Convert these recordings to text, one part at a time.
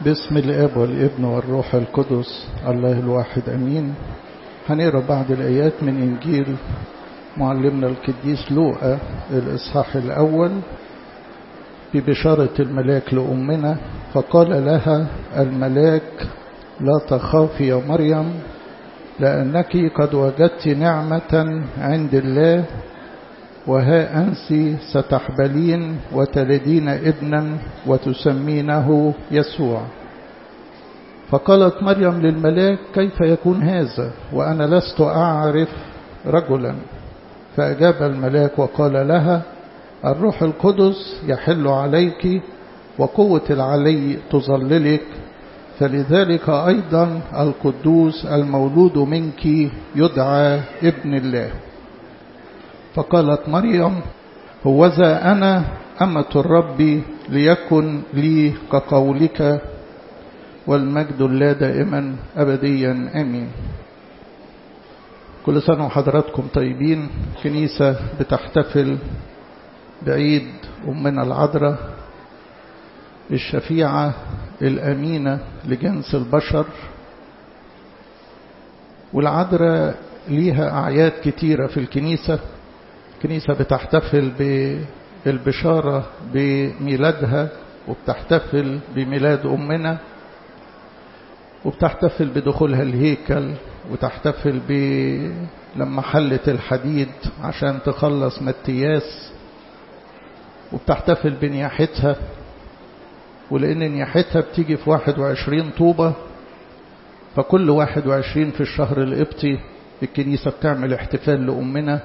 باسم الاب والابن والروح القدس الله الواحد امين هنقرا بعض الايات من انجيل معلمنا القديس لوقا الاصحاح الاول ببشاره الملاك لامنا فقال لها الملاك لا تخافي يا مريم لانك قد وجدت نعمه عند الله وها أنت ستحبلين وتلدين ابنا وتسمينه يسوع فقالت مريم للملاك كيف يكون هذا وأنا لست أعرف رجلا فأجاب الملاك وقال لها الروح القدس يحل عليك وقوة العلي تظللك فلذلك أيضا القدوس المولود منك يدعى ابن الله فقالت مريم هوذا أنا أمة الرب ليكن لي كقولك والمجد لا دائما أبديا آمين كل سنة وحضراتكم طيبين كنيسة بتحتفل بعيد أمنا العذراء الشفيعة الأمينة لجنس البشر والعذراء ليها أعياد كتيرة في الكنيسة الكنيسة بتحتفل بالبشارة بميلادها وبتحتفل بميلاد أمنا وبتحتفل بدخولها الهيكل وتحتفل ب لما حلت الحديد عشان تخلص متياس وبتحتفل بنياحتها ولأن نياحتها بتيجي في 21 طوبة فكل 21 في الشهر القبطي الكنيسة بتعمل احتفال لأمنا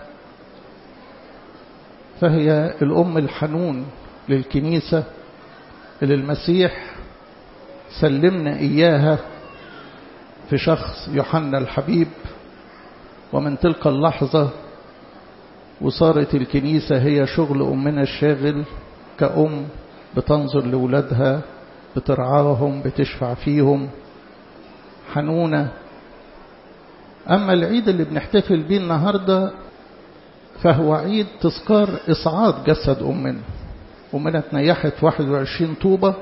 فهي الأم الحنون للكنيسة اللي المسيح سلمنا إياها في شخص يوحنا الحبيب ومن تلك اللحظة وصارت الكنيسة هي شغل أمنا الشاغل كأم بتنظر لولادها بترعاهم بتشفع فيهم حنونة أما العيد اللي بنحتفل بيه النهاردة فهو عيد تذكار إصعاد جسد أمنا أمنا اتنيحت 21 طوبة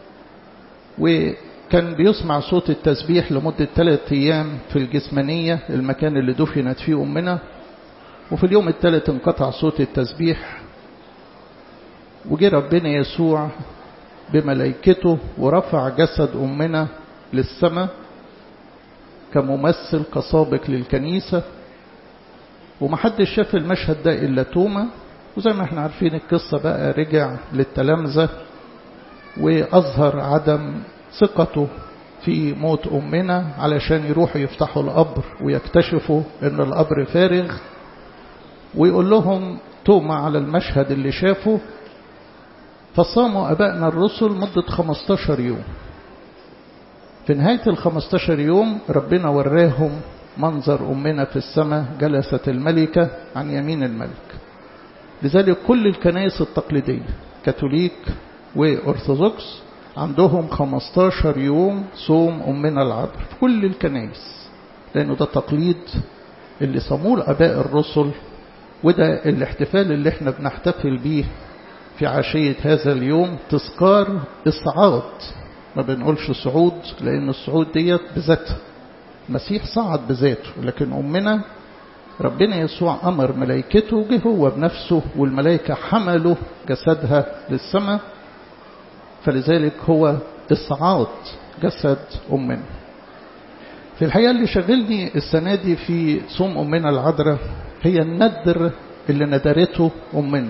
وكان بيسمع صوت التسبيح لمدة ثلاثة أيام في الجسمانية المكان اللي دفنت فيه أمنا وفي اليوم الثالث انقطع صوت التسبيح وجه ربنا يسوع بملائكته ورفع جسد أمنا للسماء كممثل كسابق للكنيسة ومحدش شاف المشهد ده إلا توما وزي ما احنا عارفين القصة بقى رجع للتلامذة وأظهر عدم ثقته في موت أمنا علشان يروحوا يفتحوا القبر ويكتشفوا أن القبر فارغ ويقول لهم توما على المشهد اللي شافه فصاموا أبائنا الرسل مدة 15 يوم في نهاية ال 15 يوم ربنا وراهم منظر أمنا في السماء جلست الملكة عن يمين الملك لذلك كل الكنائس التقليدية كاثوليك وأرثوذكس عندهم 15 يوم صوم أمنا العذراء في كل الكنائس لأنه ده تقليد اللي صاموه الآباء الرسل وده الاحتفال اللي احنا بنحتفل بيه في عشية هذا اليوم تذكار إصعاد ما بنقولش صعود لأن الصعود ديت بذاتها المسيح صعد بذاته لكن أمنا ربنا يسوع أمر ملائكته وجه هو بنفسه والملائكة حملوا جسدها للسماء فلذلك هو إصعاد جسد أمنا في الحقيقة اللي شغلني السنة دي في صوم أمنا العذراء هي الندر اللي ندرته أمنا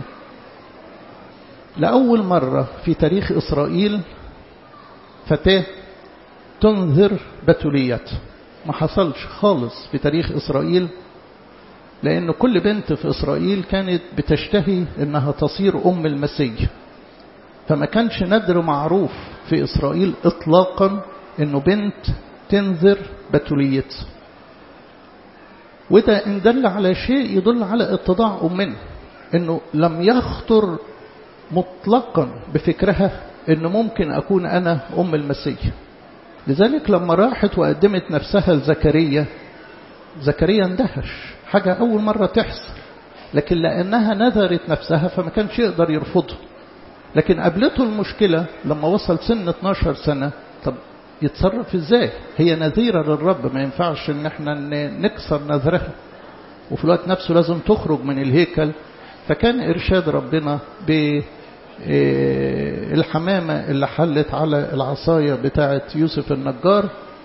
لأول مرة في تاريخ إسرائيل فتاة تنذر بتوليتها ما حصلش خالص في تاريخ إسرائيل لأن كل بنت في إسرائيل كانت بتشتهي إنها تصير أم المسيح فما كانش ندر معروف في إسرائيل إطلاقا إنه بنت تنذر بتوليتها وده إن دل على شيء يدل على اتضاع أمنا إنه لم يخطر مطلقا بفكرها إنه ممكن أكون أنا أم المسيح لذلك لما راحت وقدمت نفسها لزكريا زكريا اندهش حاجة أول مرة تحصل لكن لأنها نذرت نفسها فما كانش يقدر يرفضها لكن قابلته المشكلة لما وصل سن 12 سنة طب يتصرف ازاي هي نذيرة للرب ما ينفعش ان احنا نكسر نذرها وفي الوقت نفسه لازم تخرج من الهيكل فكان إرشاد ربنا بالحمامة اللي حلت على العصاية بتاعة يوسف النجار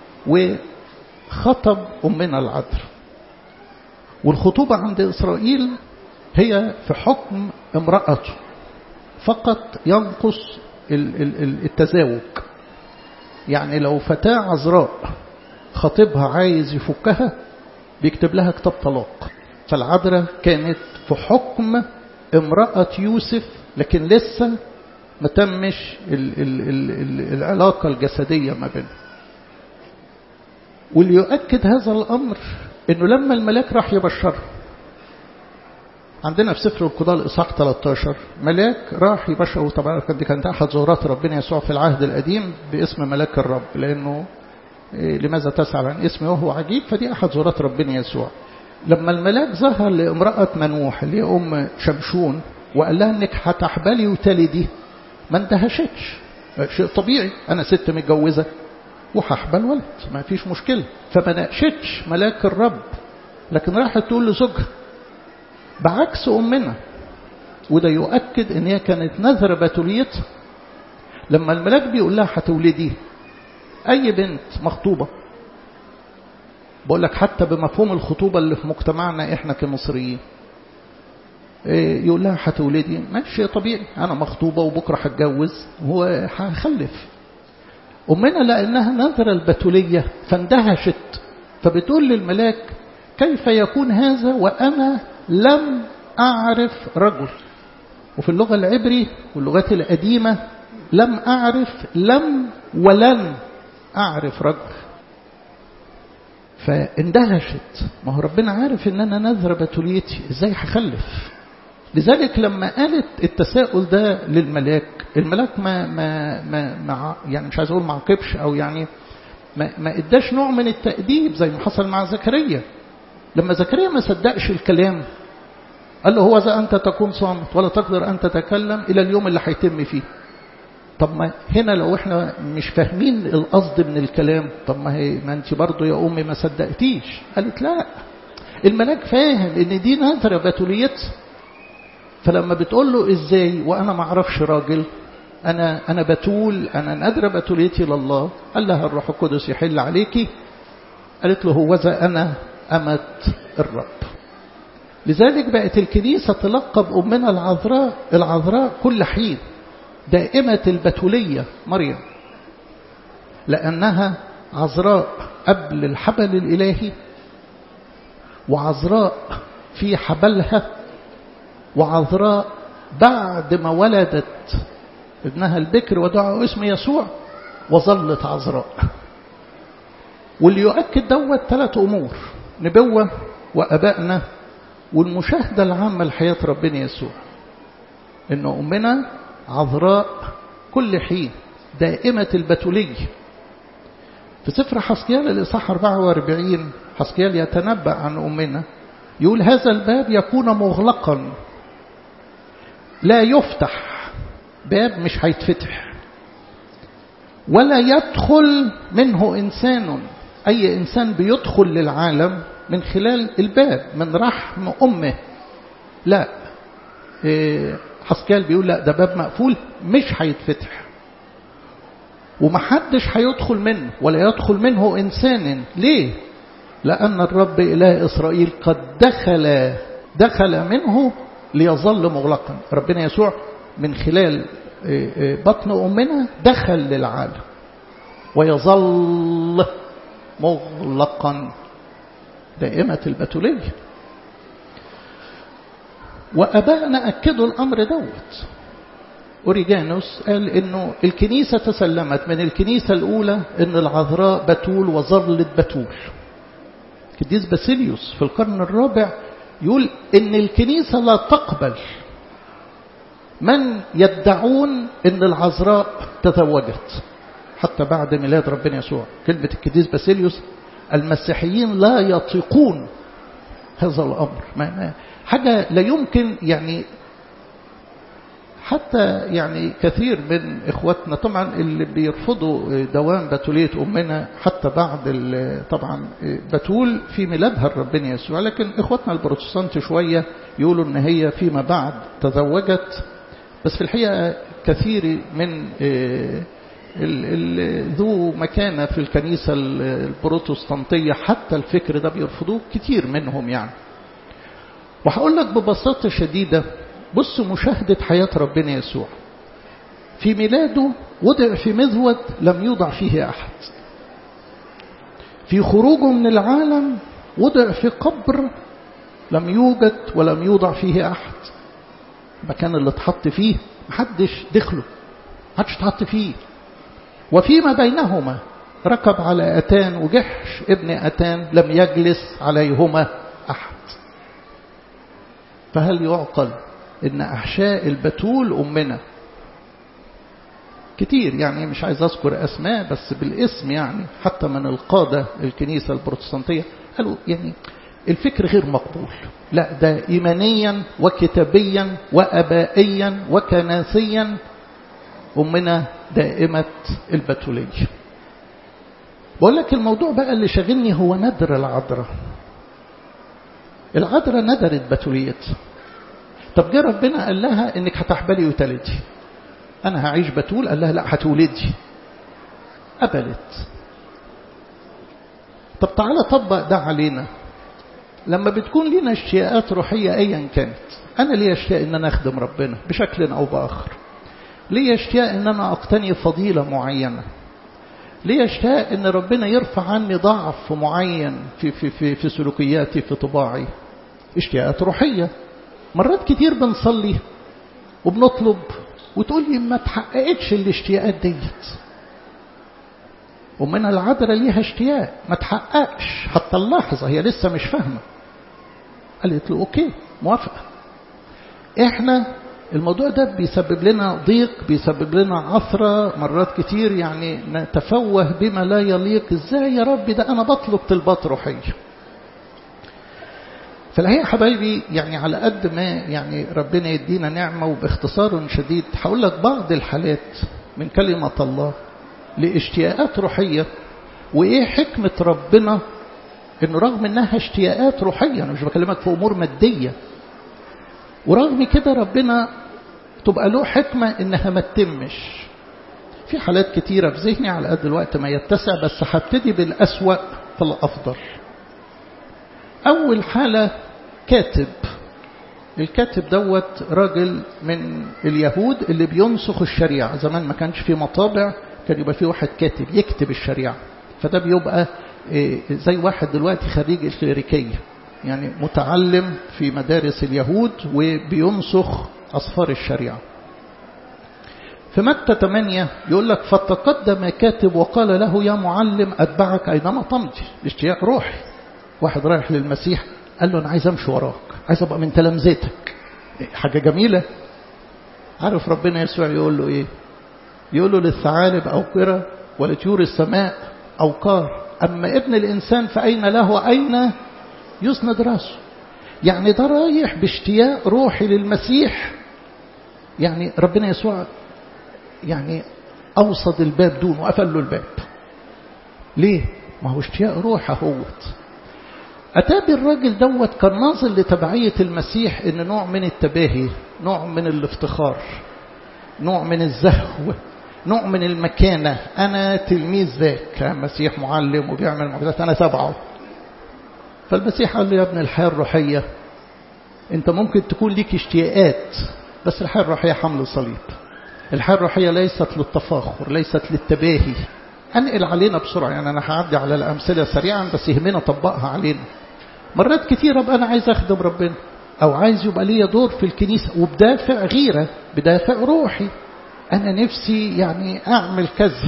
وخطب أمنا العذراء والخطوبة عند إسرائيل هي في حكم امرأته فقط ينقص التزاوج يعني لو فتاة عذراء خطيبها عايز يفكها بيكتب لها كتاب طلاق فالعذراء كانت في حكم امرأة يوسف لكن لسه ما تمش ال ال ال ال العلاقة الجسدية ما بينهم واللي يؤكد هذا الأمر أنه لما الملاك راح يبشر عندنا في سفر القضاء الإصحاح 13 ملاك راح يبشر طبعا دي كانت أحد زهرات ربنا يسوع في العهد القديم باسم ملاك الرب لأنه لماذا تسأل عن اسمه وهو عجيب فدي أحد زهرات ربنا يسوع لما الملاك ظهر لامرأة منوح اللي هي أم شمشون وقال لها انك هتحبلي وتلدي ما اندهشتش شيء طبيعي انا ست متجوزة وهحبل ولد ما فيش مشكلة فما ناقشتش ملاك الرب لكن راحت تقول لزوجها بعكس أمنا وده يؤكد ان هي كانت نذر بتوليتها لما الملاك بيقول لها هتولدي اي بنت مخطوبة بقول لك حتى بمفهوم الخطوبة اللي في مجتمعنا احنا كمصريين يقول لها هتولدي ماشي طبيعي انا مخطوبة وبكرة هتجوز وهخلف أمنا لأنها نظر البتولية فاندهشت فبتقول للملاك كيف يكون هذا وأنا لم أعرف رجل وفي اللغة العبري واللغات القديمة لم أعرف لم ولن أعرف رجل فاندهشت ما هو ربنا عارف ان انا نذر بتوليتي ازاي هخلف لذلك لما قالت التساؤل ده للملاك الملاك ما ما ما, ما يعني مش عايز اقول ما عاقبش او يعني ما ما اداش نوع من التأديب زي ما حصل مع زكريا لما زكريا ما صدقش الكلام قال له هو ذا أنت تكون صامت ولا تقدر أن تتكلم إلى اليوم اللي هيتم فيه طب ما هنا لو احنا مش فاهمين القصد من الكلام طب ما هي ما انت برضه يا امي ما صدقتيش قالت لا الملاك فاهم ان دي نذره بتوليتها فلما بتقول له ازاي وانا ما اعرفش راجل انا انا بتول انا نادره بتوليتي لله قال لها الروح القدس يحل عليكي قالت له هو ذا انا امت الرب لذلك بقت الكنيسه تلقب امنا العذراء العذراء كل حين دائمة البتولية مريم لأنها عذراء قبل الحبل الإلهي وعذراء في حبلها وعذراء بعد ما ولدت ابنها البكر ودعا اسم يسوع وظلت عذراء واللي يؤكد دوت ثلاث أمور نبوة وأبائنا والمشاهدة العامة لحياة ربنا يسوع إن أمنا عذراء كل حين دائمة البتولية في سفر حسكيال الإصحاح 44 حسكيال يتنبأ عن أمنا يقول هذا الباب يكون مغلقا لا يفتح باب مش هيتفتح ولا يدخل منه إنسان أي إنسان بيدخل للعالم من خلال الباب من رحم أمه لا إيه حسكال بيقول لا ده باب مقفول مش هيتفتح ومحدش هيدخل منه ولا يدخل منه إنسان ليه لأن الرب إله إسرائيل قد دخل دخل منه ليظل مغلقا ربنا يسوع من خلال بطن أمنا دخل للعالم ويظل مغلقا دائمة البتولية وأبائنا أكدوا الأمر دوت أوريجانوس قال إنه الكنيسة تسلمت من الكنيسة الأولى إن العذراء بتول وظلت بتول قديس باسيليوس في القرن الرابع يقول إن الكنيسة لا تقبل من يدعون إن العذراء تزوجت حتى بعد ميلاد ربنا يسوع كلمة القديس باسيليوس المسيحيين لا يطيقون هذا الأمر ما ما حاجة لا يمكن يعني حتى يعني كثير من إخواتنا طبعا اللي بيرفضوا دوام بتولية أمنا حتى بعد طبعا بتول في ميلادها الربنا يسوع لكن إخواتنا البروتستانت شوية يقولوا إن هي فيما بعد تزوجت بس في الحقيقة كثير من ذو مكانة في الكنيسة البروتستانتية حتى الفكر ده بيرفضوه كتير منهم يعني وهقول لك ببساطة شديدة بص مشاهدة حياة ربنا يسوع في ميلاده وضع في مذود لم يوضع فيه أحد في خروجه من العالم وضع في قبر لم يوجد ولم يوضع فيه أحد المكان اللي اتحط فيه محدش دخله محدش اتحط فيه وفيما بينهما ركب على أتان وجحش ابن أتان لم يجلس عليهما أحد فهل يعقل ان احشاء البتول امنا كتير يعني مش عايز اذكر اسماء بس بالاسم يعني حتى من القاده الكنيسه البروتستانتيه قالوا يعني الفكر غير مقبول لا ده ايمانيا وكتابيا وابائيا وكناسيا امنا دائمه البتوليه بقول لك الموضوع بقى اللي شاغلني هو ندر العذراء العذراء ندرت بتوليتها طب جه ربنا قال لها انك هتحبلي وتلدي انا هعيش بتول قال لها لا هتولدي قبلت طب تعالى طبق ده علينا لما بتكون لنا اشتياقات روحية ايا كانت انا ليا اشتياق ان انا اخدم ربنا بشكل او باخر ليا اشتياق ان انا اقتني فضيلة معينة ليا اشتياق ان ربنا يرفع عني ضعف معين في في في في سلوكياتي في طباعي اشتياقات روحيه مرات كتير بنصلي وبنطلب وتقول لي ما تحققتش الاشتياقات ديت ومن العذراء ليها اشتياق ما تحققش حتى اللحظة هي لسه مش فاهمة قالت له اوكي موافقة احنا الموضوع ده بيسبب لنا ضيق بيسبب لنا عثرة مرات كتير يعني نتفوه بما لا يليق ازاي يا رب ده انا بطلب طلبات روحيه فالحقيقة حبايبي يعني على قد ما يعني ربنا يدينا نعمة وباختصار شديد هقول لك بعض الحالات من كلمة الله لاشتياقات روحية وإيه حكمة ربنا إنه رغم إنها اشتياقات روحية أنا مش بكلمك في أمور مادية ورغم كده ربنا تبقى له حكمة إنها ما تتمش في حالات كتيرة في ذهني على قد الوقت ما يتسع بس هبتدي بالأسوأ فالأفضل أول حالة كاتب الكاتب دوت راجل من اليهود اللي بينسخ الشريعة زمان ما كانش في مطابع كان يبقى في واحد كاتب يكتب الشريعة فده بيبقى زي واحد دلوقتي خريج الكليريكية يعني متعلم في مدارس اليهود وبينسخ أصفار الشريعة في متى 8 يقول لك فتقدم كاتب وقال له يا معلم أتبعك أينما تمضي اشتياق روحي واحد رايح للمسيح قال له أنا عايز أمشي وراك عايز أبقى من تلامذتك حاجة جميلة عارف ربنا يسوع يقول له إيه يقول له للثعالب أوقرة ولطيور السماء أوقار أما ابن الإنسان فأين له أين يسند راسه يعني ده رايح باشتياق روحي للمسيح يعني ربنا يسوع يعني أوصد الباب دونه وقفل له الباب ليه؟ ما هو اشتياق روحه هوت أتابي الراجل دوت كان ناظر لتبعية المسيح إن نوع من التباهي نوع من الافتخار نوع من الزهو نوع من المكانة أنا تلميذ ذاك المسيح معلم وبيعمل معجزات أنا تبعه فالمسيح قال له يا ابن الحياة الروحية أنت ممكن تكون ليك اشتياقات بس الحياة الروحية حمل صليب الحياة الروحية ليست للتفاخر ليست للتباهي أنقل علينا بسرعة يعني أنا هعدي على الأمثلة سريعا بس يهمنا أطبقها علينا مرات كتيرة أبقى أنا عايز أخدم ربنا أو عايز يبقى ليا دور في الكنيسة وبدافع غيرة بدافع روحي أنا نفسي يعني أعمل كذا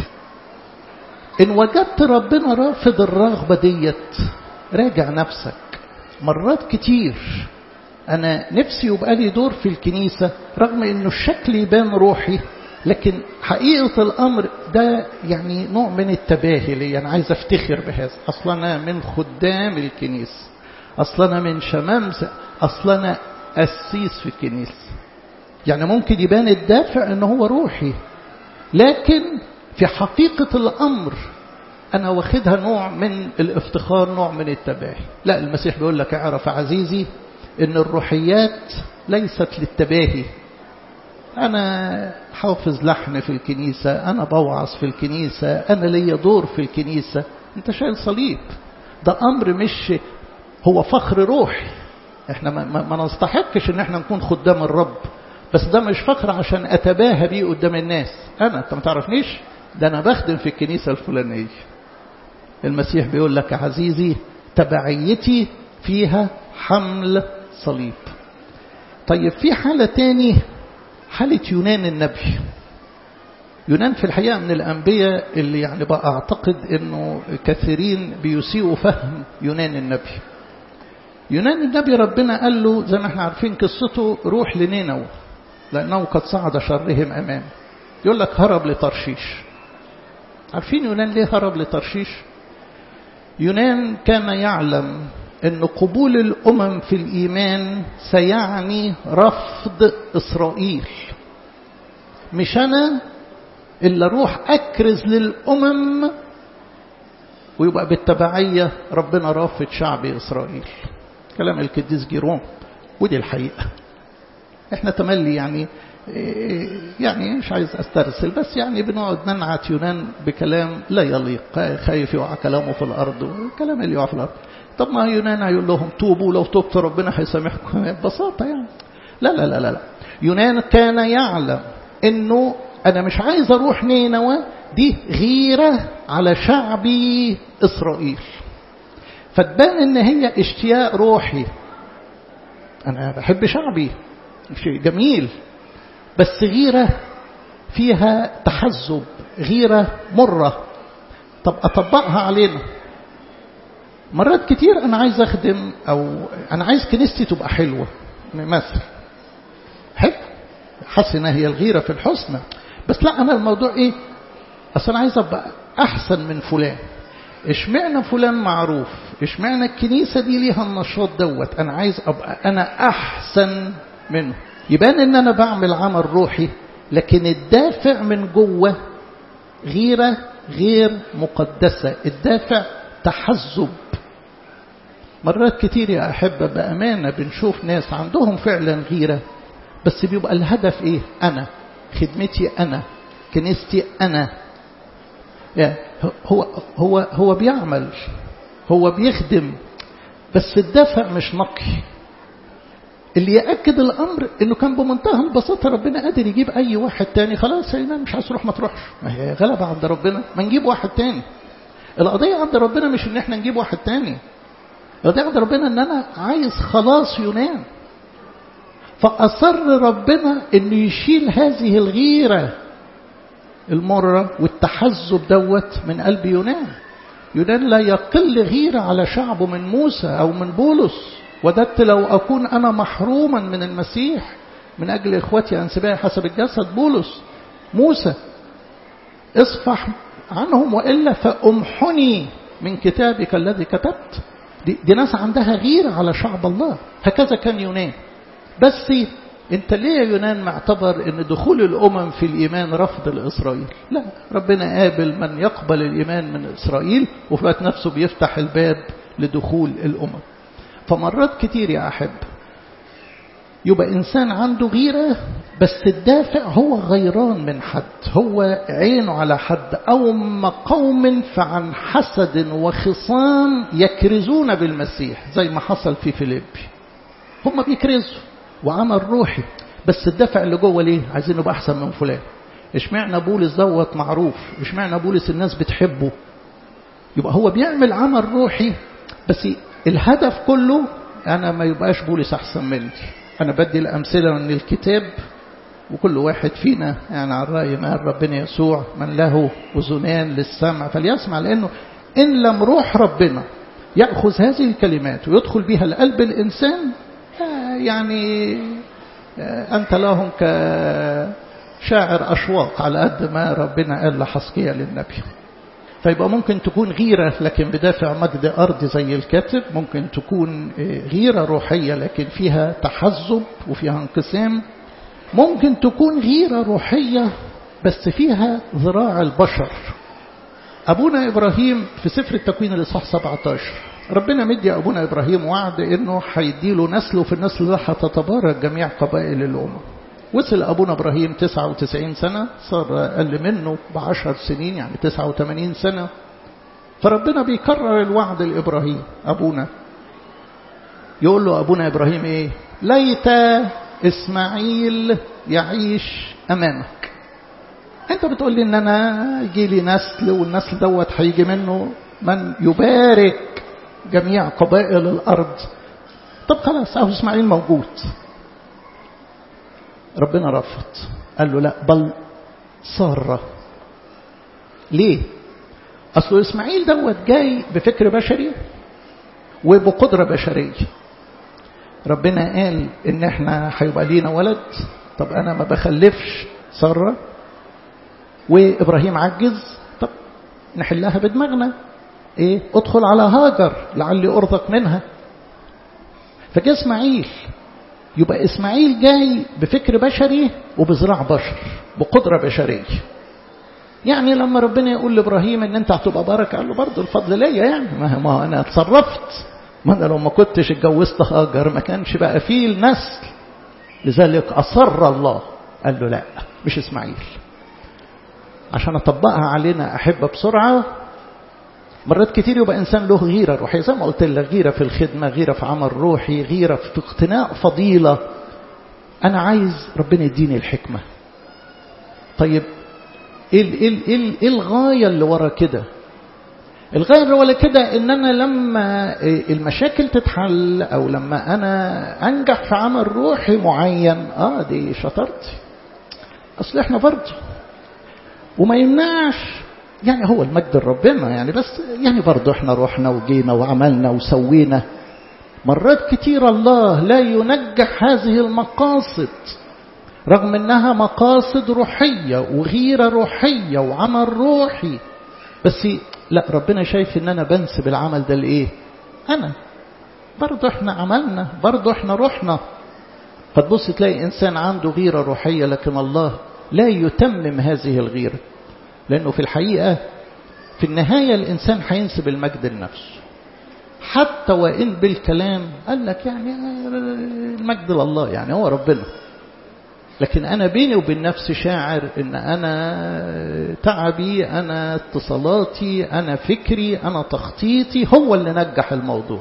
إن وجدت ربنا رافض الرغبة ديت راجع نفسك مرات كتير أنا نفسي يبقى لي دور في الكنيسة رغم إنه الشكل يبان روحي لكن حقيقة الأمر ده يعني نوع من التباهي لي أنا عايز أفتخر بهذا أصلا أنا من خدام الكنيسة أصلا أنا من شمامسة أصلا أنا أسيس في الكنيسة يعني ممكن يبان الدافع ان هو روحي لكن في حقيقة الأمر أنا واخدها نوع من الافتخار نوع من التباهي لا المسيح بيقول لك اعرف عزيزي ان الروحيات ليست للتباهي أنا حافظ لحن في الكنيسة أنا بوعظ في الكنيسة أنا ليا دور في الكنيسة أنت شايل صليب ده أمر مش هو فخر روحي احنا ما, ما, ما نستحقش ان احنا نكون خدام الرب بس ده مش فخر عشان اتباهى بيه قدام الناس انا انت ما تعرفنيش ده انا بخدم في الكنيسة الفلانية المسيح بيقول لك عزيزي تبعيتي فيها حمل صليب طيب في حالة تاني حالة يونان النبي يونان في الحقيقة من الأنبياء اللي يعني بقى أعتقد أنه كثيرين بيسيئوا فهم يونان النبي يونان النبي ربنا قال له زي ما احنا عارفين قصته روح لنينو لأنه قد صعد شرهم أمام يقول لك هرب لترشيش عارفين يونان ليه هرب لترشيش يونان كان يعلم أن قبول الأمم في الإيمان سيعني رفض إسرائيل مش أنا إلا أروح أكرز للأمم ويبقى بالتبعية ربنا رافض شعب إسرائيل كلام القديس جيروم ودي الحقيقة احنا تملي يعني يعني مش عايز استرسل بس يعني بنقعد ننعت يونان بكلام لا يليق خايف يقع كلامه في الارض والكلام اللي يقع في الارض طب ما يونان هيقول لهم توبوا لو تبتوا ربنا هيسامحكم ببساطة يعني لا لا لا لا يونان كان يعلم انه انا مش عايز اروح نينوى دي غيرة على شعبي اسرائيل فتبان ان هي اشتياق روحي انا بحب شعبي شيء جميل بس غيرة فيها تحزب غيرة مرة طب أطبقها علينا مرات كتير أنا عايز أخدم أو أنا عايز كنيستي تبقى حلوة مثل حلو حسنة هي الغيرة في الحسنى بس لا أنا الموضوع إيه أصل أنا عايز أبقى أحسن من فلان اشمعنى فلان معروف اشمعنى الكنيسة دي ليها النشاط دوت أنا عايز أبقى أنا أحسن منه يبان ان انا بعمل عمل روحي لكن الدافع من جوه غيرة غير مقدسة الدافع تحزب مرات كتير يا أحبة بأمانة بنشوف ناس عندهم فعلا غيرة بس بيبقى الهدف إيه أنا خدمتي أنا كنيستي أنا يعني هو هو هو بيعمل هو بيخدم بس الدافع مش نقي اللي يأكد الأمر إنه كان بمنتهى البساطة ربنا قادر يجيب أي واحد تاني خلاص يا مش عايز تروح ما تروحش ما هي غلبة عند ربنا ما نجيب واحد تاني القضية عند ربنا مش إن إحنا نجيب واحد تاني القضية عند ربنا إن أنا عايز خلاص يونان فأصر ربنا إنه يشيل هذه الغيرة المرة والتحزب دوت من قلب يونان يونان لا يقل غيرة على شعبه من موسى أو من بولس وددت لو أكون أنا محروما من المسيح من أجل إخوتي أنسبائي حسب الجسد بولس موسى اصفح عنهم وإلا فأمحني من كتابك الذي كتبت دي, دي ناس عندها غيرة على شعب الله هكذا كان يونان بس انت ليه يا يونان معتبر ان دخول الامم في الايمان رفض لاسرائيل لا ربنا قابل من يقبل الايمان من اسرائيل وفي الوقت نفسه بيفتح الباب لدخول الامم فمرات كتير يا أحب يبقى إنسان عنده غيرة بس الدافع هو غيران من حد هو عينه على حد أو قوم فعن حسد وخصام يكرزون بالمسيح زي ما حصل في فيليبي هم بيكرزوا وعمل روحي بس الدافع اللي جوه ليه عايزين نبقى أحسن من فلان اشمعنى بولس دوت معروف اشمعنى بولس الناس بتحبه يبقى هو بيعمل عمل روحي بس الهدف كله أنا ما يبقاش بولس أحسن مني أنا بدي الأمثلة من الكتاب وكل واحد فينا يعني على الرأي ما ربنا يسوع من له أذنان للسمع فليسمع لأنه إن لم روح ربنا يأخذ هذه الكلمات ويدخل بها لقلب الإنسان يعني أنت لهم كشاعر أشواق على قد ما ربنا قال لحسقية للنبي فيبقى ممكن تكون غيرة لكن بدافع مجد أرض زي الكاتب ممكن تكون غيرة روحية لكن فيها تحزب وفيها انقسام ممكن تكون غيرة روحية بس فيها ذراع البشر أبونا إبراهيم في سفر التكوين الإصحاح 17 ربنا مدي أبونا إبراهيم وعد إنه هيديله نسل وفي النسل ده هتتبارك جميع قبائل الأمم وصل أبونا إبراهيم 99 سنة صار أقل منه بعشر سنين يعني 89 سنة فربنا بيكرر الوعد لإبراهيم أبونا يقول له أبونا إبراهيم إيه ليت إسماعيل يعيش أمامك أنت بتقول لي إن أنا يجي لي نسل والنسل دوت هيجي منه من يبارك جميع قبائل الأرض طب خلاص أهو إسماعيل موجود ربنا رفض قال له لا بل سارة ليه أصل إسماعيل دوت جاي بفكر بشري وبقدرة بشرية ربنا قال إن إحنا هيبقى لينا ولد طب أنا ما بخلفش سارة وإبراهيم عجز طب نحلها بدماغنا إيه ادخل على هاجر لعلي أرزق منها فجاء إسماعيل يبقى إسماعيل جاي بفكر بشري وبزراع بشر بقدرة بشرية يعني لما ربنا يقول لإبراهيم إن أنت هتبقى بركة قال له برضه الفضل ليا يعني ما, ما أنا اتصرفت ما أنا لو ما كنتش اتجوزت هاجر ما كانش بقى فيه النسل لذلك أصر الله قال له لا مش إسماعيل عشان أطبقها علينا أحبة بسرعة مرات كتير يبقى إنسان له غيرة روحية زي ما قلت لك غيرة في الخدمة غيرة في عمل روحي غيرة في اقتناء فضيلة أنا عايز ربنا يديني الحكمة طيب إيه, إيه, إيه, إيه الغاية اللي ورا كده الغاية اللي ورا كده إن أنا لما المشاكل تتحل أو لما أنا أنجح في عمل روحي معين آه دي شطارتي أصل إحنا برضه وما يمنعش يعني هو المجد لربنا يعني بس يعني برضه احنا رحنا وجينا وعملنا وسوينا مرات كتير الله لا ينجح هذه المقاصد رغم انها مقاصد روحية وغيرة روحية وعمل روحي بس لا ربنا شايف ان انا بنسب العمل ده لايه انا برضه احنا عملنا برضه احنا رحنا فتبص تلاقي انسان عنده غيرة روحية لكن الله لا يتمم هذه الغيرة لأنه في الحقيقة في النهاية الإنسان هينسب المجد لنفسه حتى وإن بالكلام قال لك يعني المجد لله يعني هو ربنا لكن أنا بيني وبين نفسي شاعر إن أنا تعبي أنا اتصالاتي أنا فكري أنا تخطيطي هو اللي نجح الموضوع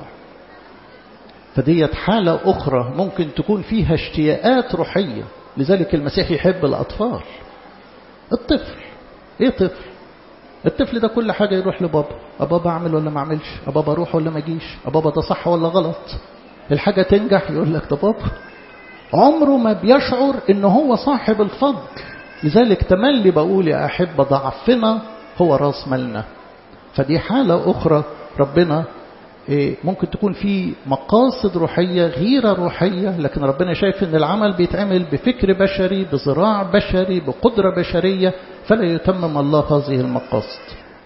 فديت حالة أخرى ممكن تكون فيها اشتياقات روحية لذلك المسيح يحب الأطفال الطفل ايه طفل الطفل ده كل حاجة يروح لبابا أبابا أعمل ولا ما أعملش أبابا أروح ولا ما أجيش أبابا ده صح ولا غلط الحاجة تنجح يقول لك ده بابا عمره ما بيشعر إن هو صاحب الفضل لذلك تملي بقول يا أحب ضعفنا هو راس مالنا فدي حالة أخرى ربنا ممكن تكون في مقاصد روحية غيرة روحية لكن ربنا شايف ان العمل بيتعمل بفكر بشري بزراع بشري بقدرة بشرية فلا يتمم الله هذه المقاصد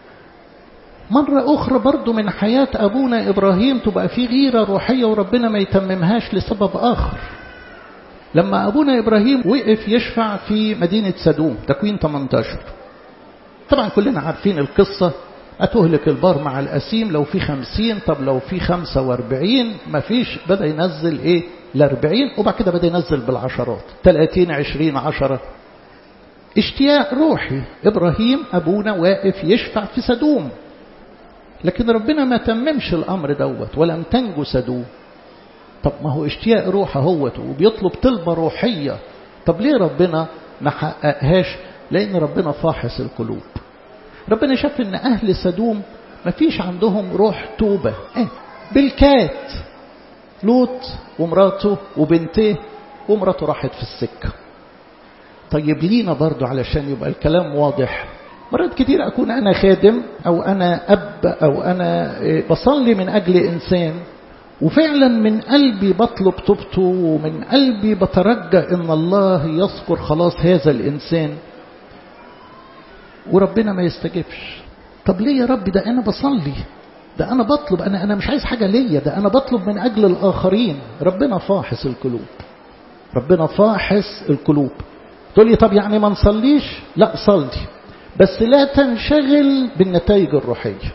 مرة أخرى برضو من حياة أبونا إبراهيم تبقى في غيرة روحية وربنا ما يتممهاش لسبب آخر لما أبونا إبراهيم وقف يشفع في مدينة سدوم تكوين 18 طبعا كلنا عارفين القصة أتهلك البار مع الأسيم لو في خمسين طب لو في خمسة واربعين مفيش بدأ ينزل إيه الأربعين وبعد كده بدأ ينزل بالعشرات تلاتين عشرين عشرة اشتياق روحي إبراهيم أبونا واقف يشفع في سدوم لكن ربنا ما تممش الأمر دوت ولم تنجو سدوم طب ما هو اشتياق روح اهوت وبيطلب طلبة روحية طب ليه ربنا ما حققهاش لأن ربنا فاحص القلوب ربنا شاف ان اهل سدوم ما فيش عندهم روح توبة ايه بالكات لوط ومراته وبنته ومراته راحت في السكة طيب لينا برضو علشان يبقى الكلام واضح مرات كتير أكون أنا خادم أو أنا أب أو أنا بصلي من أجل إنسان وفعلا من قلبي بطلب توبته ومن قلبي بترجى ان الله يذكر خلاص هذا الانسان وربنا ما يستجبش طب ليه يا رب ده انا بصلي ده انا بطلب انا انا مش عايز حاجه ليا ده انا بطلب من اجل الاخرين ربنا فاحص القلوب ربنا فاحص القلوب تقول لي طب يعني ما نصليش لا صلي بس لا تنشغل بالنتائج الروحية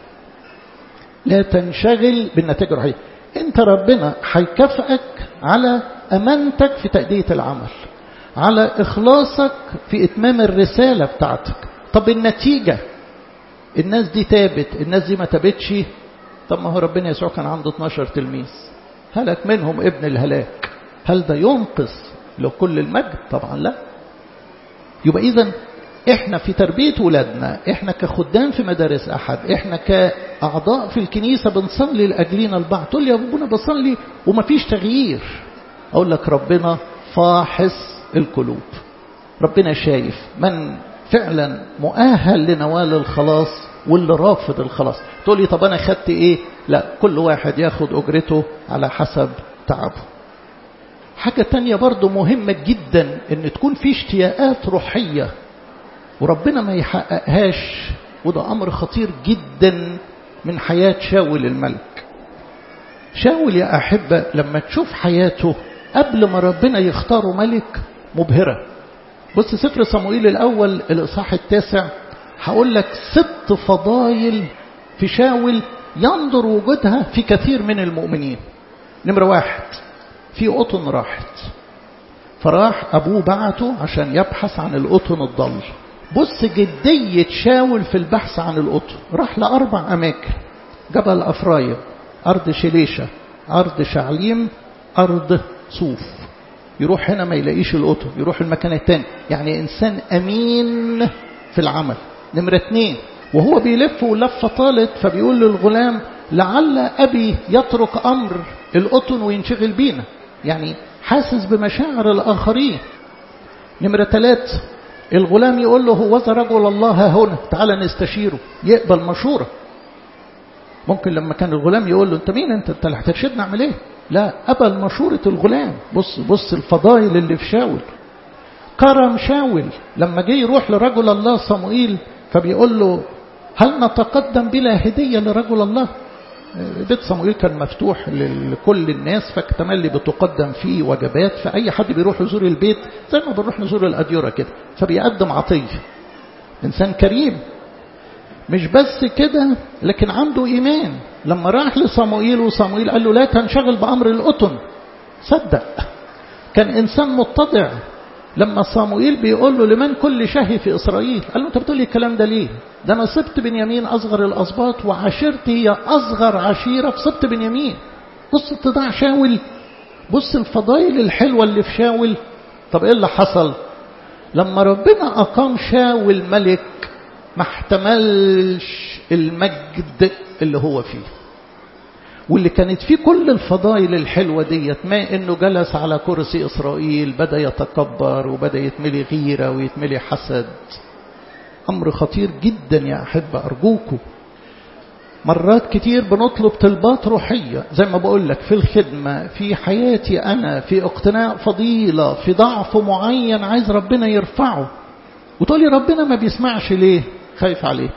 لا تنشغل بالنتائج الروحية انت ربنا هيكافئك على امانتك في تأدية العمل على اخلاصك في اتمام الرسالة بتاعتك طب النتيجة الناس دي تابت الناس دي ما تابتش طب ما هو ربنا يسوع كان عنده 12 تلميذ هلك منهم ابن الهلاك هل ده ينقص له كل المجد طبعا لا يبقى اذا احنا في تربية ولادنا احنا كخدام في مدارس احد احنا كاعضاء في الكنيسة بنصلي لاجلنا البعض تقول لي يا ابونا بصلي ومفيش تغيير اقول لك ربنا فاحص القلوب ربنا شايف من فعلا مؤهل لنوال الخلاص واللي رافض الخلاص تقول لي طب انا خدت ايه لا كل واحد ياخد اجرته على حسب تعبه حاجة تانية برضو مهمة جدا ان تكون في اشتياقات روحية وربنا ما يحققهاش وده امر خطير جدا من حياة شاول الملك شاول يا احبة لما تشوف حياته قبل ما ربنا يختاره ملك مبهرة بص سفر صموئيل الاول الاصحاح التاسع هقول لك ست فضايل في شاول ينظر وجودها في كثير من المؤمنين نمرة واحد في قطن راحت فراح أبوه بعته عشان يبحث عن القطن الضل بص جدية شاول في البحث عن القطن راح لأربع أماكن جبل أفرايم أرض شليشة أرض شعليم أرض صوف يروح هنا ما يلاقيش القطن يروح المكان التاني يعني إنسان أمين في العمل نمرة اتنين وهو بيلف ولفة طالت فبيقول للغلام لعل أبي يترك أمر القطن وينشغل بينا يعني حاسس بمشاعر الآخرين نمرة ثلاثة الغلام يقول له هو ذا رجل الله هنا تعالى نستشيره يقبل مشورة ممكن لما كان الغلام يقول له انت مين انت انت اللي هترشدنا اعمل ايه لا قبل مشورة الغلام بص بص الفضائل اللي في شاول كرم شاول لما جه يروح لرجل الله صموئيل فبيقول له هل نتقدم بلا هدية لرجل الله بيت صموئيل كان مفتوح لكل الناس فاكتملي بتقدم فيه وجبات فأي حد بيروح يزور البيت زي ما بنروح نزور الأديرة كده فبيقدم عطية إنسان كريم مش بس كده لكن عنده إيمان لما راح لصموئيل وصموئيل قال له لا تنشغل بأمر القطن صدق كان إنسان متضع لما صاموئيل بيقول له لمن كل شهي في إسرائيل قال له أنت بتقول لي الكلام ده ليه ده أنا سبت بنيامين أصغر الأسباط وعشيرتي هي أصغر عشيرة في سبت بنيامين بص اتضاع شاول بص الفضائل الحلوة اللي في شاول طب إيه اللي حصل لما ربنا أقام شاول ملك ما احتملش المجد اللي هو فيه واللي كانت فيه كل الفضائل الحلوة ديت ما انه جلس على كرسي اسرائيل بدأ يتكبر وبدأ يتملي غيرة ويتملي حسد امر خطير جدا يا احبة ارجوكم مرات كتير بنطلب طلبات روحية زي ما بقول لك في الخدمة في حياتي أنا في اقتناء فضيلة في ضعف معين عايز ربنا يرفعه وتقولي ربنا ما بيسمعش ليه خايف عليك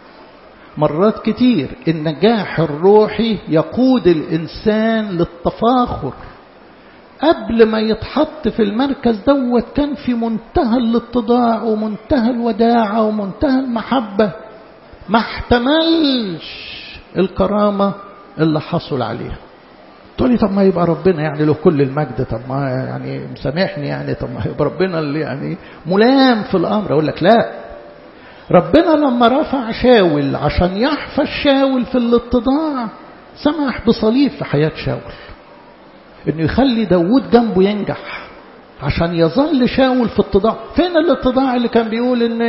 مرات كتير النجاح الروحي يقود الإنسان للتفاخر قبل ما يتحط في المركز دوت كان في منتهى الاتضاع ومنتهى الوداعة ومنتهى المحبة ما احتملش الكرامة اللي حصل عليها تقولي طب ما يبقى ربنا يعني له كل المجد طب ما يعني مسامحني يعني طب ما يبقى ربنا اللي يعني ملام في الأمر أقول لك لا ربنا لما رفع شاول عشان يحفظ شاول في الاتضاع سمح بصليب في حياة شاول انه يخلي داود جنبه ينجح عشان يظل شاول في اتضاع فين الاتضاع اللي كان بيقول ان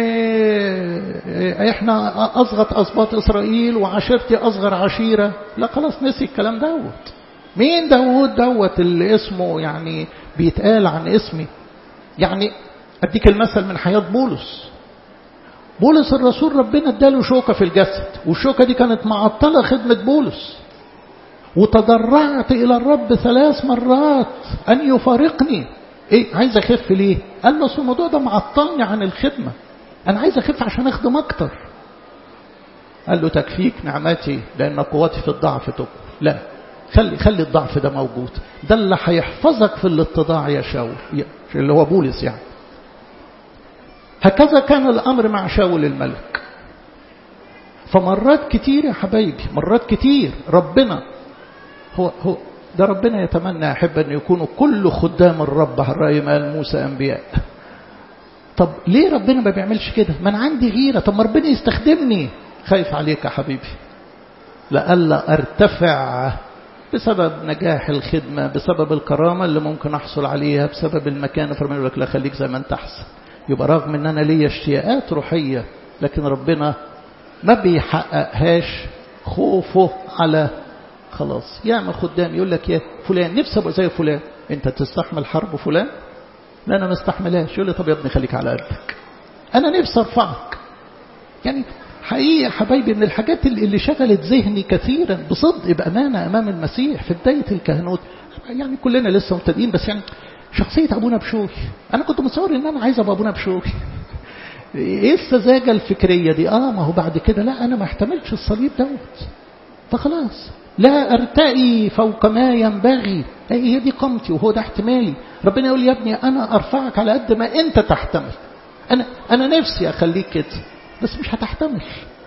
احنا اصغر اسباط اسرائيل وعشيرتي اصغر عشيرة لا خلاص نسي الكلام دوت مين داود دوت اللي اسمه يعني بيتقال عن اسمي يعني اديك المثل من حياة بولس بولس الرسول ربنا اداله شوكة في الجسد والشوكة دي كانت معطلة خدمة بولس وتضرعت إلى الرب ثلاث مرات أن يفارقني إيه عايز أخف ليه قال له الموضوع ده معطلني عن الخدمة أنا عايز أخف عشان أخدم أكتر قال له تكفيك نعمتي لأن قوتي في الضعف تكفي لا خلي خلي الضعف ده موجود ده اللي هيحفظك في الاتضاع يا شاول اللي هو بولس يعني هكذا كان الأمر مع شاول الملك فمرات كتير يا حبايبي مرات كتير ربنا هو هو ده ربنا يتمنى يحب أن يكونوا كل خدام الرب الرأي قال موسى أنبياء طب ليه ربنا ما بيعملش كده ما أنا عندي غيرة طب ما ربنا يستخدمني خايف عليك يا حبيبي لألا أرتفع بسبب نجاح الخدمة بسبب الكرامة اللي ممكن أحصل عليها بسبب المكان فربنا يقول لك لا خليك زي ما أنت أحسن يبقى رغم أن أنا ليا اشتياقات روحية لكن ربنا ما بيحققهاش خوفه على خلاص ياما خدام يقول لك يا فلان نفسي ابقى زي فلان انت تستحمل حرب فلان لا انا ما استحملهاش يقول لي طب يا ابني خليك على قدك انا نفسي ارفعك يعني حقيقة حبايبي من الحاجات اللي شغلت ذهني كثيرا بصدق بأمانة أمام المسيح في بداية الكهنوت يعني كلنا لسه مبتدئين بس يعني شخصية أبونا بشوي أنا كنت متصور إن أنا عايز أبقى أبونا بشوي إيه السذاجة الفكرية دي آه ما هو بعد كده لا أنا ما احتملش الصليب دوت فخلاص لا أرتقي فوق ما ينبغي هي دي قامتي وهو ده احتمالي ربنا يقول يا ابني أنا أرفعك على قد ما أنت تحتمل أنا, أنا نفسي أخليك كده بس مش هتحتمل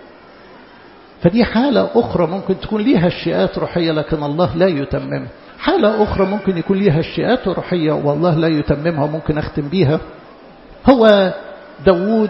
فدي حالة أخرى ممكن تكون ليها اشتياقات روحية لكن الله لا يتممها حالة أخرى ممكن يكون ليها اشتياقات روحية والله لا يتممها وممكن أختم بيها هو داود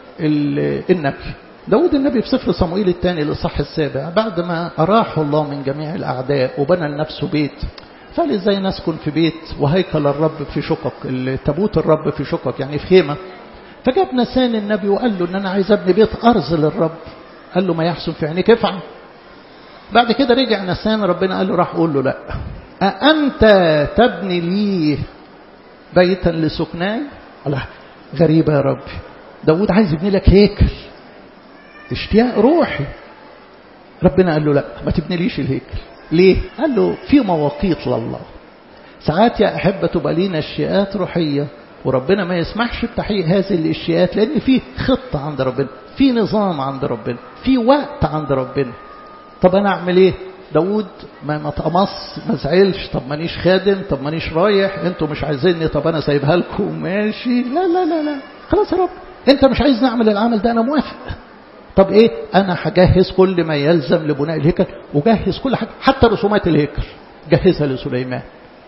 النبي داود النبي في سفر صموئيل الثاني الإصحاح السابع بعد ما أراحه الله من جميع الأعداء وبنى لنفسه بيت فقال ازاي نسكن في بيت وهيكل الرب في شقق تابوت الرب في شقق يعني في خيمة فجاب نسان النبي وقال له ان انا عايز ابني بيت ارز للرب قال له ما يحسن في عينيك افعل بعد كده رجع نسان ربنا قال له راح قول له لا أأنت تبني لي بيتا لسكناي الله غريبة يا ربي داود عايز يبني لك هيكل اشتياق روحي ربنا قال له لا ما تبنيليش الهيكل ليه قال له في مواقيت لله ساعات يا أحبة تبقى لينا اشتياقات روحية وربنا ما يسمحش بتحقيق هذه الاشتياقات لأن في خطة عند ربنا في نظام عند ربنا في وقت عند ربنا طب أنا أعمل إيه داود ما ما تقمص ما زعلش طب مانيش خادم طب مانيش رايح انتوا مش عايزيني طب انا سايبها لكم ماشي لا لا لا لا خلاص يا رب انت مش عايز نعمل العمل ده انا موافق طب ايه انا هجهز كل ما يلزم لبناء الهيكل وجهز كل حاجه حتى رسومات الهيكل جهزها لسليمان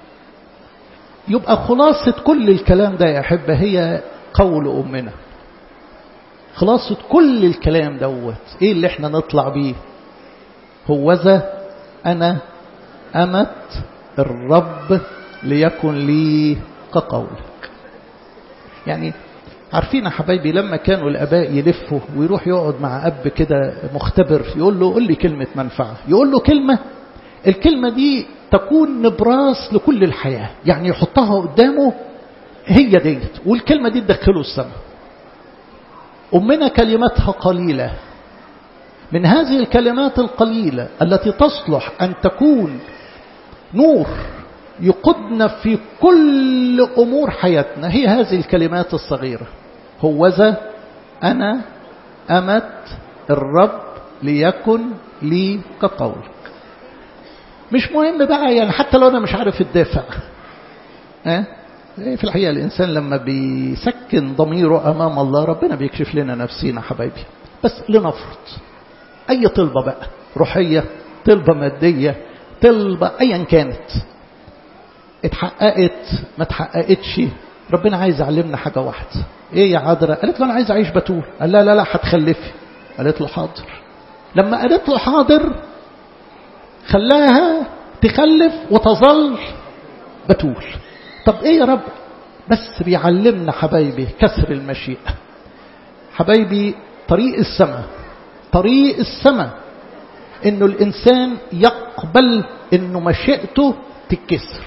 يبقى خلاصة كل الكلام ده يا أحبة هي قول أمنا خلاصة كل الكلام دوت إيه اللي احنا نطلع بيه هوذا أنا أمت الرب ليكن لي كقولك يعني عارفين يا حبايبي لما كانوا الآباء يلفوا ويروح يقعد مع أب كده مختبر يقول له قل لي كلمة منفعة يقول له كلمة الكلمة دي تكون نبراس لكل الحياة يعني يحطها قدامه هي ديت والكلمة دي تدخله السماء أمنا كلماتها قليلة من هذه الكلمات القليلة التي تصلح أن تكون نور يقودنا في كل أمور حياتنا هي هذه الكلمات الصغيرة هوذا أنا أمت الرب ليكن لي كقولك مش مهم بقى يعني حتى لو أنا مش عارف الدافع أه؟ في الحقيقة الإنسان لما بيسكن ضميره أمام الله ربنا بيكشف لنا نفسينا حبايبي بس لنفرض أي طلبة بقى روحية طلبة مادية طلبة أيا كانت اتحققت ما اتحققتش ربنا عايز يعلمنا حاجة واحدة ايه يا عذراء قالت له انا عايز اعيش بتول قال لا لا لا هتخلفي قالت له حاضر لما قالت له حاضر خلاها تخلف وتظل بتول طب ايه يا رب بس بيعلمنا حبايبي كسر المشيئة حبايبي طريق السماء طريق السماء انه الانسان يقبل انه مشيئته تتكسر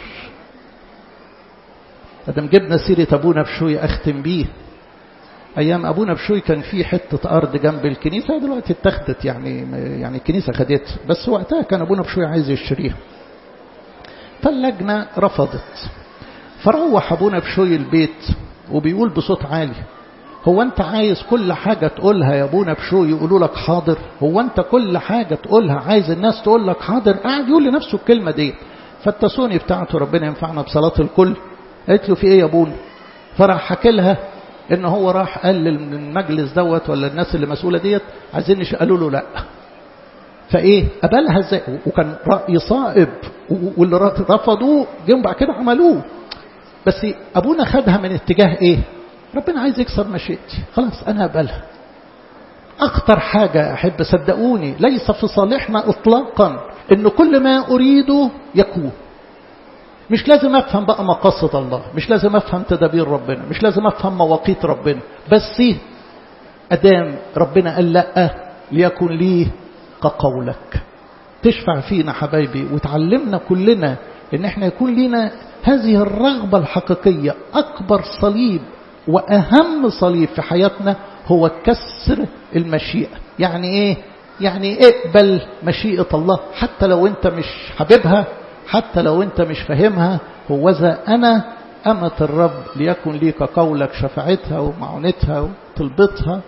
ادم جبنا سيرة ابونا بشوي اختم بيه ايام ابونا بشوي كان في حتة ارض جنب الكنيسة دلوقتي اتخذت يعني يعني الكنيسة خدتها بس وقتها كان ابونا بشوي عايز يشتريها فاللجنة رفضت فروح ابونا بشوي البيت وبيقول بصوت عالي هو أنت عايز كل حاجة تقولها يا أبونا بشو يقولوا لك حاضر هو أنت كل حاجة تقولها عايز الناس تقول لك حاضر قاعد يقول لنفسه الكلمة دي فالتسوني بتاعته ربنا ينفعنا بصلاة الكل قالت له في إيه يا أبونا فراح حكي لها ان هو راح قال للمجلس دوت ولا الناس اللي مسؤوله ديت عايزين قالوا له لا فايه قبلها ازاي وكان راي صائب واللي رفضوه جم بعد كده عملوه بس ابونا خدها من اتجاه ايه ربنا عايز يكسر مشيئتي خلاص انا اقبلها اخطر حاجه احب صدقوني ليس في صالحنا اطلاقا ان كل ما اريده يكون مش لازم افهم بقى مقاصد الله مش لازم افهم تدابير ربنا مش لازم افهم مواقيت ربنا بس ادام ربنا قال لا ليكن لي كقولك تشفع فينا حبايبي وتعلمنا كلنا ان احنا يكون لنا هذه الرغبة الحقيقية اكبر صليب واهم صليب في حياتنا هو كسر المشيئة يعني ايه يعني اقبل مشيئة الله حتى لو انت مش حاببها حتى لو انت مش فاهمها هو ذا انا أمة الرب ليكن لي كقولك شفاعتها ومعونتها وطلبتها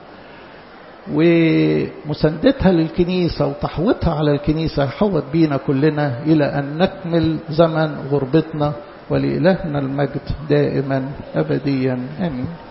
ومساندتها للكنيسة وتحويطها على الكنيسة حوط بينا كلنا إلى أن نكمل زمن غربتنا ولإلهنا المجد دائما أبديا آمين